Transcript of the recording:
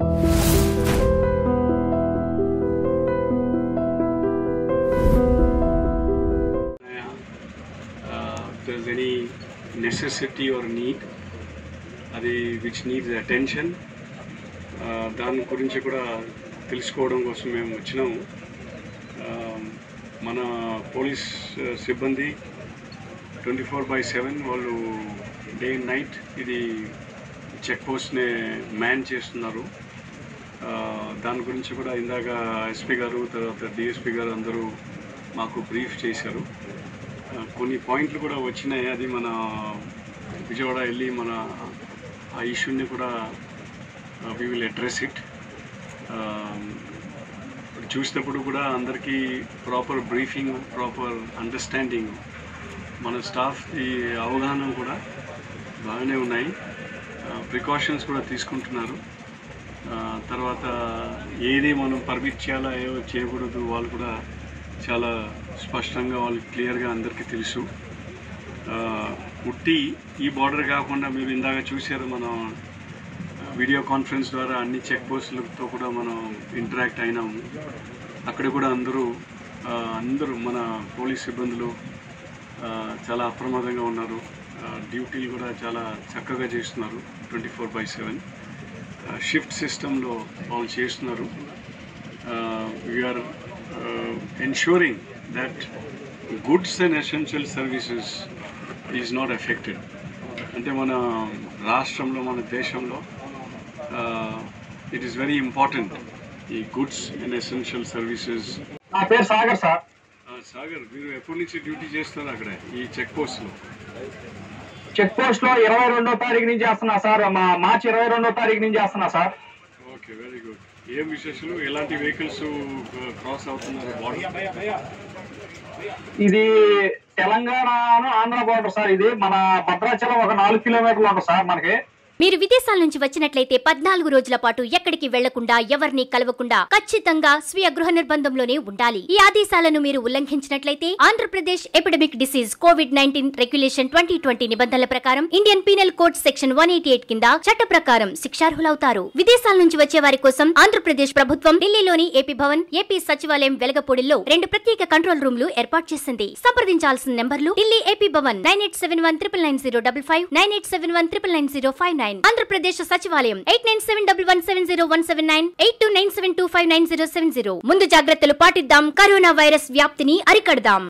uh, if there's any necessity or need అది which needs attention దాని గురించి కూడా తెలుసుకోవడం కోసం మేము వచ్చినాము Uh, మన పోలీస్ uh, సిబ్బంది ట్వంటీ ఫోర్ బై సెవెన్ వాళ్ళు డే అండ్ నైట్ ఇది చెక్ పోస్ట్ని మ్యాన్ చేస్తున్నారు Uh, దాని గురించి కూడా ఇందాక ఎస్పీ గారు తర్వాత డిఎస్పీ గారు అందరూ మాకు బ్రీఫ్ చేశారు ఆ, కొన్ని పాయింట్లు కూడా వచ్చినాయి అది మన విజయవాడ వెళ్ళి మన ఆ ఇష్యూని కూడా వి విల్ అడ్రస్ ఇట్ చూసినప్పుడు కూడా అందరికీ ప్రాపర్ బ్రీఫింగ్ ప్రాపర్ అండర్స్టాండింగ్ మన స్టాఫ్ ఈ అవగాహన కూడా బాగానే ఉన్నాయి ప్రికాషన్స్ కూడా తీసుకుంటున్నారు ఆ, తర్వాత ఏది మనం పర్మిట్ చేయాలా ఏవో చేయకూడదు వాళ్ళు కూడా చాలా స్పష్టంగా వాళ్ళకి క్లియర్గా అందరికీ తెలుసు ఆ, ఉట్టి ఈ బార్డర్ కాకుండా మీరు ఇందాక చూశారు మనం వీడియో కాన్ఫరెన్స్ ద్వారా అన్ని చెక్ పోస్టులతో కూడా మనం ఇంటరాక్ట్ అయినాము అక్కడ కూడా అందరూ ఆ, అందరూ మన పోలీస్ సిబ్బందులు ఆ, చాలా అప్రమాదంగా ఉన్నారు ఆ, డ్యూటీలు కూడా చాలా చక్కగా చేస్తున్నారు twenty four by seven shift సిస్టంలో వాళ్ళు చేస్తున్నారు we are ensuring that goods and essential services is not affected అంటే మన రాష్ట్రంలో మన దేశంలో ఇట్ ఈస్ వెరీ ఇంపార్టెంట్ ఈ గుడ్స్ అండ్ ఎసెన్షియల్ సర్వీసెస్ నా పేరు సాగర్ సార్ సాగర్ మీరు ఎప్పటి నుంచి డ్యూటీ చేస్తున్నారు అక్కడ ఈ చెక్ పోస్ట్లో చెక్ పోస్ట్ లో ఇరవై రెండో తారీఖు నుంచి చేస్తున్నా సార్ మా మార్చి ఇరవై రెండో తారీఖు నుంచి చేస్తున్నా సార్ ఓకే వెరీ గుడ్ ఏం విశేషాలు ఎలాంటి వెహికల్స్ క్రాస్ అవుతున్నారు బార్డర్ ఇది తెలంగాణ ఆంధ్ర బోర్డర్ సార్ ఇది మన భద్రాచలం ఒక నాలుగు కిలోమీటర్లు ఉంటుంది సార్ మనకి మీరు విదేశాల నుంచి వచ్చినట్లయితే పద్నాలుగు రోజుల పాటు ఎక్కడికి వెళ్లకుండా ఎవరిని కలవకుండా ఖచ్చితంగా స్వీయ గృహ నిర్బంధంలోనే ఉండాలి ఈ ఆదేశాలను మీరు ఉల్లంఘించినట్లయితే Andhra Pradesh epidemic disease covid nineteen regulation twenty twenty నిబంధనల ప్రకారం Indian penal code section one eighty eight కింద చట్ట ప్రకారం శిక్షార్హులవుతారు విదేశాల నుంచి వచ్చే వారి కోసం ఆంధ్రప్రదేశ్ ప్రభుత్వం ఢిల్లీలోని ఏపీ భవన్ ఏపీ సచివాలయం వెలగపూడిలో రెండు ప్రత్యేక కంట్రోల్ రూమ్లు ఏర్పాటు చేసింది సంప్రదించాల్సిన నెంబర్లు Delhi AP Bhavan nine eight seven one triple nine zero double five nine eight seven one triple nine zero five nine Andhra Pradesh సచివాలయం eight nine seven double one seven zero one seven nine eight two nine seven two five nine zero seven zero ముందు జాగ్రత్తలు పాటిద్దాం corona virus వ్యాప్తిని అరికడదాం